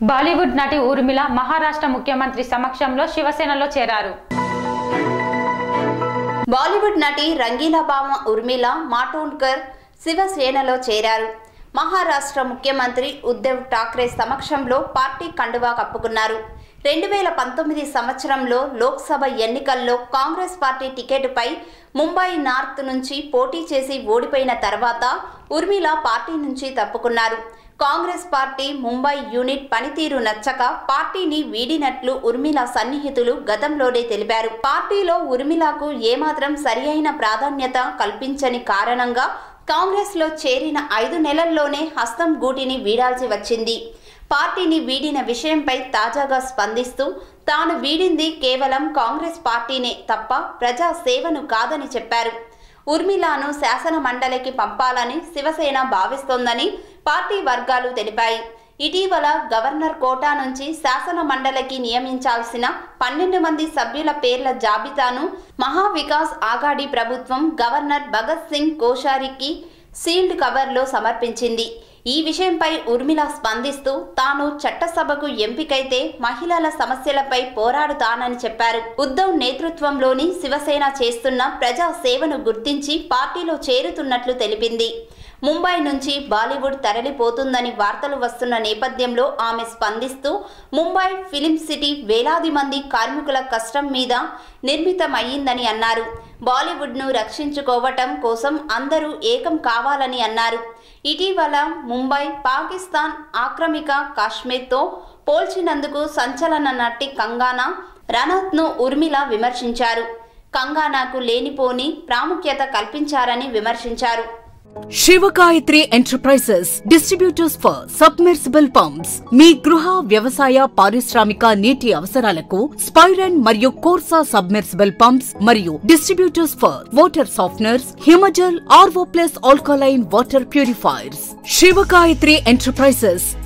బాలీవుడ్ నటి ఊర్మిళ మహారాష్ట్ర ముఖ్యమంత్రి సమక్షంలో శివసేనలో చేరారు బాలీవుడ్ నటి రంగీలా బామ ఉర్మిళ మాటోండ్కర్ శివసేనలో చేరారు మహారాష్ట్ర ముఖ్యమంత్రి ఉద్ధవ్ ఠాక్రే సమక్షంలో పార్టీ కండువా కప్పుకున్నారు రెండు వేల పంతొమ్మిది సంవత్సరంలో లోక్సభ ఎన్నికల్లో కాంగ్రెస్ పార్టీ టికెట్పై ముంబై నార్త్ నుంచి పోటీ చేసి ఓడిపోయిన తర్వాత ఉర్మిళ పార్టీ నుంచి తప్పుకున్నారు కాంగ్రెస్ పార్టీ ముంబై యూనిట్ పనితీరు నచ్చక పార్టీని వీడినట్లు ఉర్మిళ సన్నిహితులు గతంలోనే తెలిపారు పార్టీలో ఉర్మిళకు ఏమాత్రం సరియైన ప్రాధాన్యత కల్పించని కారణంగా కాంగ్రెస్లో చేరిన ఐదు నెలల్లోనే హస్తం గూటిని వీడాల్సి వచ్చింది పార్టీని వీడిన విషయంపై తాజాగా స్పందిస్తూ తాను వీడింది కేవలం కాంగ్రెస్ పార్టీనే తప్ప ప్రజా సేవను కాదని చెప్పారు ఉర్మిళను శాసన మండలికి పంపాలని శివసేన భావిస్తోందని పార్టీ వర్గాలు తెలిపాయి ఇటీవల గవర్నర్ కోటా నుంచి శాసన మండలికి నియమించాల్సిన పన్నెండు మంది సభ్యుల పేర్ల జాబితాను మహావికాస్ ఆఘాడీ ప్రభుత్వం గవర్నర్ భగత్ సింగ్ కోశారికి సీల్డ్ కవర్లో సమర్పించింది ఈ విషయంపై ఉర్మిళ స్పందిస్తూ తాను చట్టసభకు ఎంపికైతే మహిళల సమస్యలపై పోరాడుతానని చెప్పారు ఉద్ధవ్ నేతృత్వంలోని శివసేన చేస్తున్న ప్రజా సేవను గుర్తించి పార్టీలో చేరుతున్నట్లు తెలిపింది ముంబై నుంచి బాలీవుడ్ తరలిపోతుందని వార్తలు వస్తున్న నేపథ్యంలో ఆమె స్పందిస్తూ ముంబై ఫిలిం సిటీ వేలాది మంది కార్మికుల కష్టం మీద నిర్మితమయ్యిందని అన్నారు బాలీవుడ్ను రక్షించుకోవటం కోసం అందరూ ఏకం కావాలని అన్నారు ఇటీవల ముంబై పాకిస్తాన్ ఆక్రమిక కాశ్మీర్తో పోల్చినందుకు సంచలన నటి కంగానా రనత్ను ఉర్మిళ విమర్శించారు కంగానాకు లేనిపోని ప్రాముఖ్యత కల్పించారని విమర్శించారు Sivagayathri enterprises distributors for submersible pumps మీ గృహ వ్యవసాయ పారిశ్రామిక నీటి అవసరాలకు స్పైరన్ మరియు కోర్సా సబ్మెర్సిబుల్ పంప్స్ మరియు distributors for water softeners Himajal RO plus alkaline water purifiers Sivagayathri enterprises